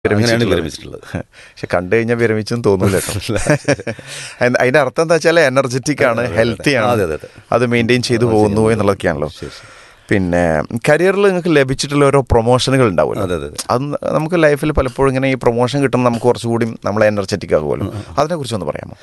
അങ്ങനെയാണ് വിരമിച്ചിട്ടുള്ളത് പക്ഷെ കണ്ടു കഴിഞ്ഞാൽ വിരമിച്ചെന്ന് തോന്നൂല കേട്ടോ അതിന്റെ അതിന്റെ അർത്ഥം എന്താ വെച്ചാൽ എനർജറ്റിക് ആണ് ഹെൽത്തി അതെ, ആണ് അതെ, അതെ. അത് മെയിൻറ്റെയിൻ ചെയ്തു പോകുന്നു എന്നുള്ളതൊക്കെയാണല്ലോ പിന്നെ കരിയറിൽ നിങ്ങൾക്ക് ലഭിച്ചിട്ടുള്ള ഓരോ പ്രൊമോഷനുകൾ ഉണ്ടാവുമല്ലോ അതെ, അതെ, അതെ. അത് നമുക്ക് ലൈഫിൽ പലപ്പോഴും ഇങ്ങനെ ഈ പ്രൊമോഷൻ കിട്ടുമ്പോൾ നമുക്ക് കുറച്ചുകൂടി നമ്മളെ എനർജറ്റിക് ആകുമല്ലോ അതിനെ കുറിച്ച് ഒന്ന് പറയാമോ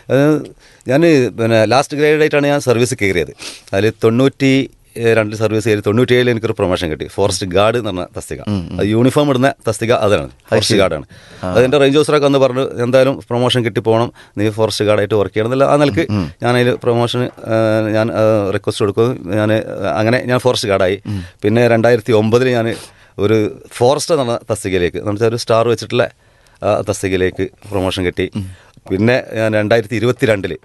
ഞാൻ പിന്നെ ലാസ്റ്റ് ഗ്രേഡ് ആയിട്ടാണ് ഞാൻ സർവീസ് കയറിയത് അതിൽ തൊണ്ണൂറ്റി ഏഹ്, രണ്ട് സർവീസ് കയറി തൊണ്ണൂറ്റി ഏഴിൽ എനിക്കൊരു പ്രൊമോഷൻ കിട്ടി ഫോറസ്റ്റ് ഗാർഡ് എന്ന് പറഞ്ഞ തസ്തിക അത് യൂണിഫോം ഇടുന്ന തസ്തിക അതാണ് ഫോറസ്റ്റ് ഗാർഡാണ് അതിൻ്റെ റേഞ്ച് ഓഫീസറൊക്കെ ഒന്ന് പറഞ്ഞു എന്തായാലും പ്രൊമോഷൻ കിട്ടി പോകണം നീ ഫോറസ്റ്റ് ഗാർഡായിട്ട് വർക്ക് ചെയ്യണമെന്നില്ല ആ നിലക്ക് ഞാൻ അതിൽ പ്രൊമോഷൻ ഞാൻ റിക്വസ്റ്റ് കൊടുക്കും ഞാൻ അങ്ങനെ ഞാൻ ഫോറസ്റ്റ് ഗാർഡായി പിന്നെ രണ്ടായിരത്തി ഒമ്പതിൽ ഞാൻ ഒരു ഫോറസ്റ്റ് എന്ന് പറഞ്ഞ തസ്തികയിലേക്ക് എന്ന് വെച്ചാൽ ഒരു സ്റ്റാർ വെച്ചിട്ടുള്ള ആ തസ്തികയിലേക്ക് പ്രൊമോഷൻ കിട്ടി പിന്നെ ഞാൻ രണ്ടായിരത്തി ഇരുപത്തി രണ്ടില്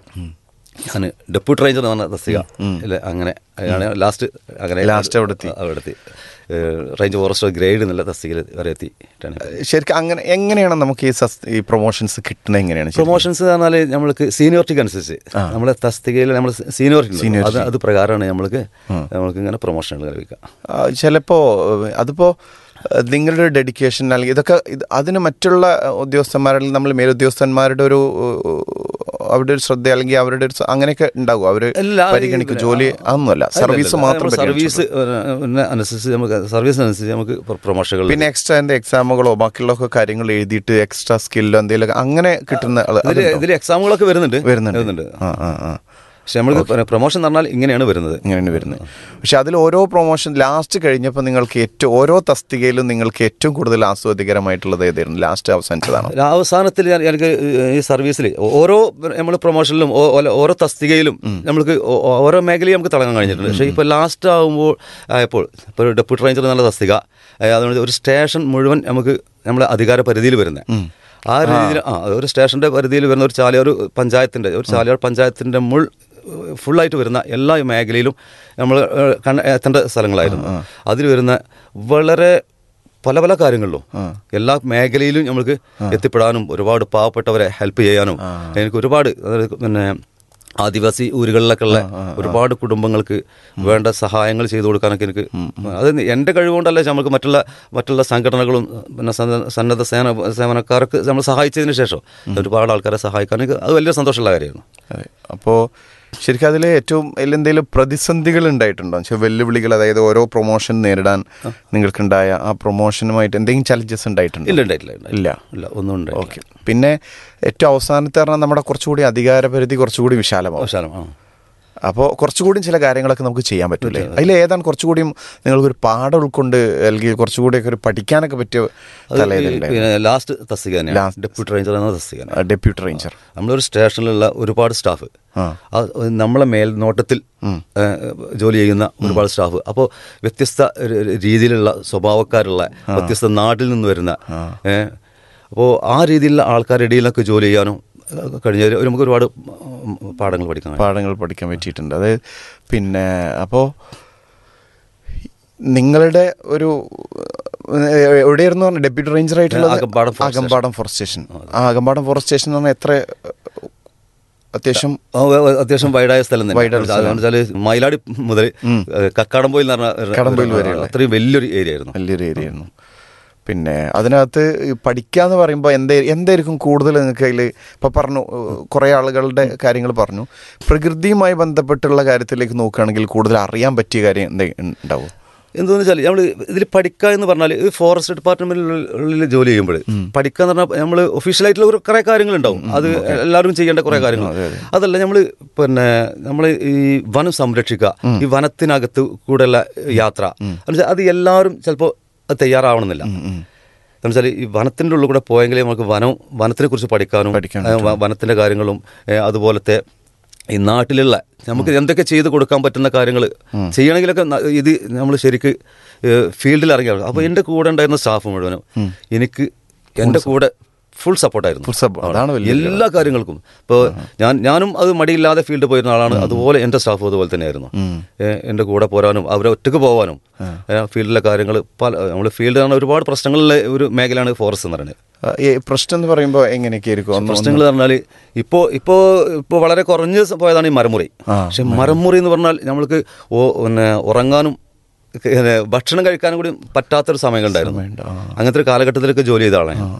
ഞാൻ ഡെപ്യൂട്ടി റേഞ്ചർ എന്ന് പറഞ്ഞ തസ്തിക ഇല്ല അങ്ങനെ ആണ് ലാസ്റ്റ് അങ്ങനെ Last അവിടെ എത്തി. അവിടെ എത്തി ഏഹ് റേഞ്ച് ഫോറസ്റ്റർ ഗ്രേഡ് എന്നുള്ള തസ്തികയിൽ വരെ എത്തി ശരിക്കും അങ്ങനെ എങ്ങനെയാണ് നമുക്ക് ഈ സസ് ഈ പ്രൊമോഷൻസ് കിട്ടുന്നത് എങ്ങനെയാണ് ശരിക്കും? പ്രൊമോഷൻസ് എന്ന് പറഞ്ഞാൽ നമ്മൾക്ക് സീനിയോറിറ്റിക്ക് അനുസരിച്ച് നമ്മളെ തസ്തികയിൽ നമ്മൾ സീനിയോറിറ്റി അത് അത് പ്രകാരമാണ് നമ്മൾക്ക് നമ്മൾക്ക് ഇങ്ങനെ പ്രൊമോഷനുകൾ ലഭിക്കുക ആ, ചിലപ്പോ ഏഹ്, അതിപ്പോ ഏഹ്, നിങ്ങളുടെ ഡെഡിക്കേഷൻ അല്ലെങ്കിൽ ഇതൊക്കെ ഇത് അതിന് മറ്റുള്ള ഉദ്യോഗസ്ഥന്മാരിൽ നമ്മൾ മേലുദ്യോഗസ്ഥന്മാരുടെ ഒരു ഏഹ്, അവരുടെ ഒരു ശ്രദ്ധ അല്ലെങ്കിൽ അവരുടെ ഒരു സ- അങ്ങനെയൊക്കെ ഉണ്ടാവും അവര് എല്ലാ ഈ പരിഗണിക്കും ജോലി അതൊന്നുമല്ല സർവീസ് മാത്രം സർവീസ് അനുസരിച്ച് നമുക്ക് സർവീസിനനുസരിച്ച് നമുക്ക് പ്രൊമോഷനുകൾ പിന്നെ എക്സ്ട്രാ എന്താ എക്സാമുകളോ ബാക്കിയുള്ള കാര്യങ്ങൾ എഴുതിയിട്ട് എക്സ്ട്രാ സ്കില്ലോ എന്തെങ്കിലും അങ്ങനെ കിട്ടുന്ന ആള് ഇതിൽ അതുണ്ടോ? ഇതിൽ എക്സാമുകളൊക്കെ വരുന്നുണ്ട് വരുന്നുണ്ട് ആ ആ ആ പക്ഷെ നമ്മൾ പ്രൊമോഷൻ എന്ന് പറഞ്ഞാൽ ഇങ്ങനെയാണ് വരുന്നത് ഇങ്ങനെയാണ് വരുന്നത് പക്ഷെ അതിൽ ഓരോ പ്രൊമോഷൻ ലാസ്റ്റ് കഴിഞ്ഞപ്പോൾ നിങ്ങൾക്ക് ഏറ്റവും ഓരോ തസ്തികയിലും നിങ്ങൾക്ക് ഏറ്റവും കൂടുതൽ ആസ്വാദികരമായിട്ടുള്ളത് ഏതായിരുന്നു ലാസ്റ്റ് അവസാനിച്ചതാണോ ഒരു അവസാനത്തിൽ ഞാൻ- എനിക്ക് ഈ സർവീസിൽ ഓരോ നമ്മൾ പ്രൊമോഷനിലും ഓ- ഓല- ഓരോ തസ്തികയിലും നമ്മൾക്ക് ഓ- ഓരോ മേഖലയും നമുക്ക് തിളങ്ങാൻ കഴിഞ്ഞിട്ടുണ്ട് പക്ഷേ ഇപ്പോൾ ലാസ്റ്റ് ആകുമ്പോൾ ആയപ്പോൾ ഇപ്പോൾ ഒരു ഡെപ്യൂട്ടി റേഞ്ചർ എന്നുള്ള തസ്തിക ഏ, അതുകൊണ്ട് ഒരു സ്റ്റേഷൻ മുഴുവൻ നമുക്ക് നമ്മളെ അധികാര പരിധിയിൽ വരുന്നത് ആ രീതിയിൽ ആ ഒരു സ്റ്റേഷൻ്റെ പരിധിയിൽ വരുന്ന ഒരു ചാലിയാർ പഞ്ചായത്തിൻ്റെ ഒരു ചാലിയാർ പഞ്ചായത്തിൻ്റെ മുൾ ഫുള്ളായിട്ട് വരുന്ന എല്ലാ മേഖലയിലും നമ്മൾ കണ്ട എത്തേണ്ട സ്ഥലങ്ങളായിരുന്നു അതിൽ വരുന്ന വളരെ പല പല കാര്യങ്ങളിലും എല്ലാ മേഖലയിലും നമുക്ക് എത്തിപ്പെടാനും ഒരുപാട് പാവപ്പെട്ടവരെ ഹെൽപ്പ് ചെയ്യാനും എനിക്ക് ഒരുപാട് അതായത് പിന്നെ ആദിവാസി ഊരുകളിലൊക്കെ ഉള്ള ഒരുപാട് കുടുംബങ്ങൾക്ക് വേണ്ട സഹായങ്ങൾ ചെയ്തു കൊടുക്കാനൊക്കെ എനിക്ക് അത് എൻ്റെ കഴിവുകൊണ്ടല്ല നമുക്ക് മറ്റുള്ള മറ്റുള്ള സംഘടനകളും പിന്നെ സന്ന- സന്നദ്ധ സേന സേവനക്കാർക്ക് നമ്മൾ സഹായിച്ചതിന് ശേഷം ഒരുപാട് ആൾക്കാരെ സഹായിക്കാൻ എനിക്ക് അത് വലിയ സന്തോഷമുള്ള കാര്യമായിരുന്നു അതെ അപ്പോൾ ശരിക്കും അതിൽ ഏറ്റവും എന്തെങ്കിലും പ്രതിസന്ധികൾ ഉണ്ടായിട്ടുണ്ടോ എന്ന് വെച്ചാൽ വെല്ലുവിളികൾ അതായത് ഓരോ പ്രൊമോഷൻ നേരിടാൻ നിങ്ങൾക്കുണ്ടായ ആ പ്രൊമോഷനുമായിട്ട് എന്തെങ്കിലും ചലഞ്ചസ് ഉണ്ടായിട്ടുണ്ടോ ഇല്ല ഉണ്ടായിട്ടില്ല ഉണ്ടായിട്ടില്ല. ഇല്ല ഇല്ല ഒന്നും ഉണ്ടായിട്ടില്ല ഓക്കെ പിന്നെ ഏറ്റവും അവസാനത്തെ പറഞ്ഞാൽ നമ്മുടെ കുറച്ചുകൂടി അധികാരപരിധി കുറച്ചുകൂടി വിശാലമാവും അവസാനം ആ അപ്പോൾ കുറച്ചുകൂടി ചില കാര്യങ്ങളൊക്കെ നമുക്ക് ചെയ്യാൻ പറ്റൂലേ അതിൽ ഏതാണ് കുറച്ചുകൂടിയും നിങ്ങൾക്കൊരു പാഠം ഉൾക്കൊണ്ട് അല്ലെങ്കിൽ കുറച്ചുകൂടിയൊക്കെ ഒരു പഠിക്കാനൊക്കെ പറ്റിയ തലയിലല്ലേ പിന്നെ ലാസ്റ്റ് തസ്തിക തന്നെയാണ് ഡെപ്യൂട്ടി റേഞ്ചർ എന്ന തസ്തിക തന്നെ. ഡെപ്യൂട്ടി റേഞ്ചർ നമ്മളൊരു സ്റ്റേഷനിലുള്ള ഒരുപാട് സ്റ്റാഫ് ആ. ആ, നമ്മളെ മേൽനോട്ടത്തിൽ ഏ, ജോലി ചെയ്യുന്ന ഒരുപാട് സ്റ്റാഫ് അപ്പോൾ വ്യത്യസ്ത ര- ര- രീതിയിലുള്ള സ്വഭാവക്കാരുള്ള വ്യത്യസ്ത നാട്ടിൽ നിന്ന് വരുന്ന അപ്പോൾ ആ രീതിയിലുള്ള ആൾക്കാരുടെ ഇടയിലൊക്കെ ജോലി ചെയ്യാനും ഏ, കഴിഞ്ഞ ഒരു- നമുക്ക് ഒരുപാട് ഉം, പാഠങ്ങൾ പഠിക്കാൻ കഴിയും. പാഠങ്ങൾ പഠിക്കാൻ പറ്റിയിട്ടുണ്ട് അതായത് പിന്നെ അപ്പോൾ നിങ്ങളുടെ ഒരു ഏഹ്, എവിടെയായിരുന്നു പറഞ്ഞത് ഡെപ്യൂട്ടി റേഞ്ചർ ആയിട്ടുള്ളത് Akampadam forest Akampadam forest station ആ അകമ്പാടം ഫോറസ്റ്റ് സ്റ്റേഷൻ എന്ന് പറഞ്ഞാൽ എത്ര അത്യാവശ്യം ആ, വ- വ- അത്യാവശ്യം വൈഡായ സ്ഥലം തന്നെ വൈഡായ അതെന്ന് വെച്ചാൽ മയിലാടി മുതൽ കക്കാടംപോയിൽ എന്ന് പറഞ്ഞ ഒരു- കടമ്പയിൽ വരെയുള്ള. അത്രയും വലിയൊരു ഏരിയ ആയിരുന്നു വലിയൊരു ഏരിയ ആയിരുന്നു പിന്നെ അതിനകത്ത് ഈ പഠിക്കാന്ന് പറയുമ്പോൾ എന്താ എന്തായിരിക്കും കൂടുതൽ നിങ്ങൾക്ക് അതിൽ ഇപ്പം പറഞ്ഞു കുറേ ആളുകളുടെ കാര്യങ്ങൾ പറഞ്ഞു പ്രകൃതിയുമായി ബന്ധപ്പെട്ടുള്ള കാര്യത്തിലേക്ക് നോക്കുകയാണെങ്കിൽ കൂടുതൽ അറിയാൻ പറ്റിയ കാര്യം എന്താ ഉണ്ടാവും എന്താണെന്ന് വെച്ചാൽ നമ്മൾ ഇതിൽ പഠിക്കുക എന്ന് പറഞ്ഞാൽ ഇത് ഫോറസ്റ്റ് ഡിപ്പാർട്ട്മെന്റിനുള്ളിൽ ജോലി ചെയ്യുമ്പോൾ പഠിക്കുക എന്ന് പറഞ്ഞാൽ നമ്മൾ ഒഫീഷ്യലായിട്ടുള്ള ഒരു കുറേ കാര്യങ്ങളുണ്ടാവും അത് എല്ലാവരും ചെയ്യേണ്ട കുറേ കാര്യങ്ങൾ അതല്ല നമ്മൾ പിന്നെ നമ്മൾ ഈ വനം സംരക്ഷിക്കുക ഈ വനത്തിനകത്ത് കൂടെയുള്ള യാത്ര എന്നുവെച്ചാൽ അത് എല്ലാവരും ചിലപ്പോൾ തയ്യാറാവണമെന്നില്ല എന്നുവെച്ചാൽ ഈ വനത്തിൻ്റെ ഉള്ളിൽ കൂടെ പോയെങ്കിലേ നമുക്ക് വനം വനത്തിനെ കുറിച്ച് പഠിക്കാനും പഠിക്കാൻ ഏ, വ- വനത്തിൻ്റെ കാര്യങ്ങളും ഏ, അതുപോലത്തെ ഈ നാട്ടിലുള്ള നമുക്ക് എന്തൊക്കെ ചെയ്ത് കൊടുക്കാൻ പറ്റുന്ന കാര്യങ്ങൾ ചെയ്യണമെങ്കിലൊക്കെ ന- ഇത് നമ്മൾ ശരിക്ക് ഫീൽഡിൽ ഇറങ്ങിയാണ് അപ്പോൾ എൻ്റെ കൂടെ ഉണ്ടായിരുന്ന സ്റ്റാഫ് മുഴുവനും എനിക്ക് എൻ്റെ കൂടെ ഫുൾ സപ്പോർട്ടായിരുന്നു Full support. അതാണ് വലിയ എല്ലാ കാര്യങ്ങൾക്കും ഇപ്പോൾ ഞാൻ ഞാനും അത് മടിയില്ലാതെ ഫീൽഡിൽ പോയിരുന്ന ആളാണ് അതുപോലെ എൻ്റെ സ്റ്റാഫും അതുപോലെ തന്നെയായിരുന്നു ഏ, എൻ്റെ കൂടെ പോരാനും അവരെ ഒറ്റക്ക് പോകാനും ഏ, ഫീൽഡിലെ കാര്യങ്ങൾ പല നമ്മൾ ഫീൽഡ് ആണ് ഒരുപാട് പ്രശ്നങ്ങളിലെ ഒരു മേഖലയാണ് ഫോറസ്റ്റ് എന്ന് പറയുന്നത് ആ, ഈ പ്രശ്നം എന്ന് പറയുമ്പോൾ എങ്ങനെയൊക്കെ ആയിരിക്കും ഒന്ന് പ്രശ്നങ്ങൾ പറഞ്ഞാൽ ഇപ്പോൾ ഇപ്പോൾ ഇപ്പോൾ വളരെ കുറഞ്ഞ് പോയതാണ് ഈ മരമുറി പക്ഷെ മരമുറി എന്ന് പറഞ്ഞാൽ നമ്മൾക്ക് ഓ- പിന്നെ ഉറങ്ങാനും ഭക്ഷണം കഴിക്കാനും കൂടി പറ്റാത്തൊരു സമയങ്ങളുണ്ടായിരുന്നു സമയമുണ്ട്. ആ. അങ്ങനത്തെ ഒരു കാലഘട്ടത്തിലൊക്കെ ജോലി ചെയ്ത ആളാണ്